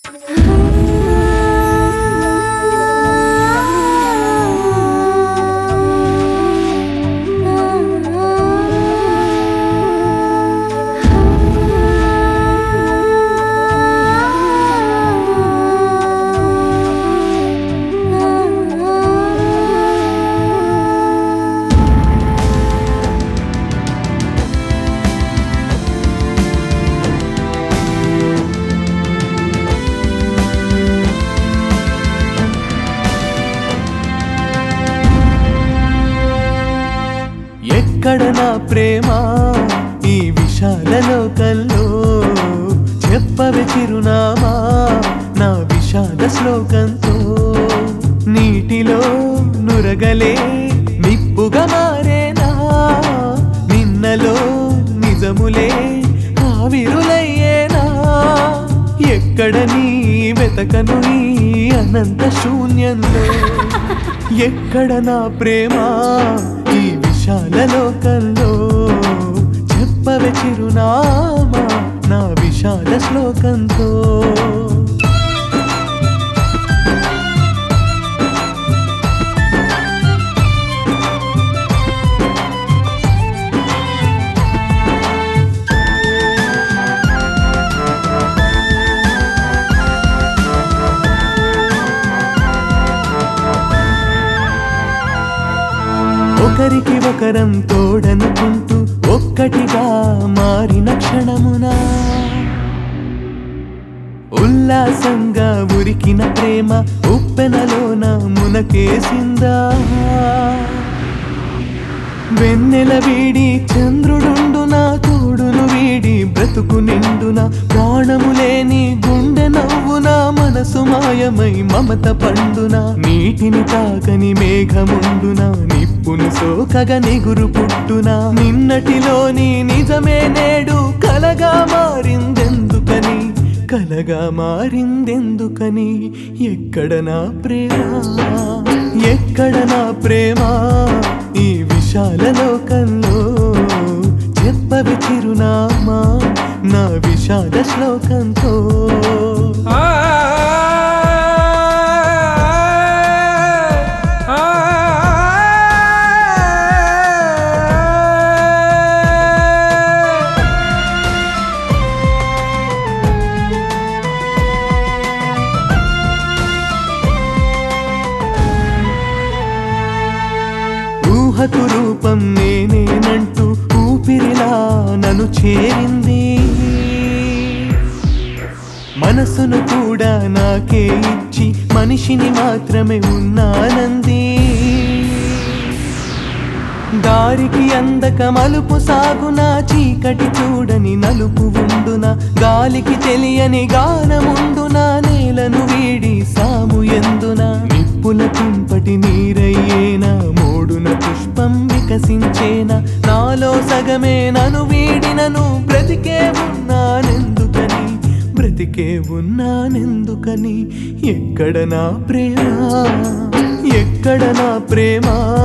ఎక్కడ నా ప్రేమ ఈ విశాల లోకంలో చెప్పవే చిరునామా నా విషాద శ్లోకంతో నీటిలో నురగలే నిప్పుగా మారేనా నిన్నలో నిజములే ఆవిరులయ్యేనా ఎక్కడ నీ వెతకను ఈ అనంత శూన్యంలో ఎక్కడ నా ప్రేమ ఈ విశాల లోకంలో చెప్పవే చిరునామా నా విశాల శ్లోకంతో ఒకరికి ఒకరం తోడనుకుంటూ ఒక్కటిగా మారిన క్షణమున ఉల్లాసంగా ఉరికిన ప్రేమ ఉప్పెనలోన మునకేసిందా వెన్నెల వీడి చంద్రుడుండు నా తోడును వీడి బ్రతుకు నిండున ప్రాణము లేని గుండె నవ్వున మనసు మాయమై మమత పండున నీటిని తాకని మేఘముండున నిప్పును సోకగ నిగురు పుట్టున నిన్నటిలోని నిజమే నేడు కలగా మారిందెందుకని కలగా మారిందెందుకని ఎక్కడ నా ప్రేమ ఎక్కడ నా ప్రేమ ఈ విశాల లోకంలో చెప్పవి చిరునామా నా విషాద శ్లోకంతో ఊహకు రూపం నేనేనంటూ ఊపిరిలా నన్ను చేరింది మనసును కూడా నాకే ఇచ్చి మనిషిని మాత్రమే ఉన్నానంది దారికి అందక మలుపు సాగునా చీకటి చూడని నలుపు ఉండున గాలికి తెలియని గానముండున నేలను వీడి సాము ఎందున నిప్పుల కుంపటి నీరయ్యేనా మోడున పుష్పం వికసించేనా నాలో సగమే నను వీడినను బ్రతికే ఉన్నానెందుకని బ్రతికే ఉన్నానెందుకని ఎక్కడ నా ప్రేమ ఎక్కడ నా ప్రేమ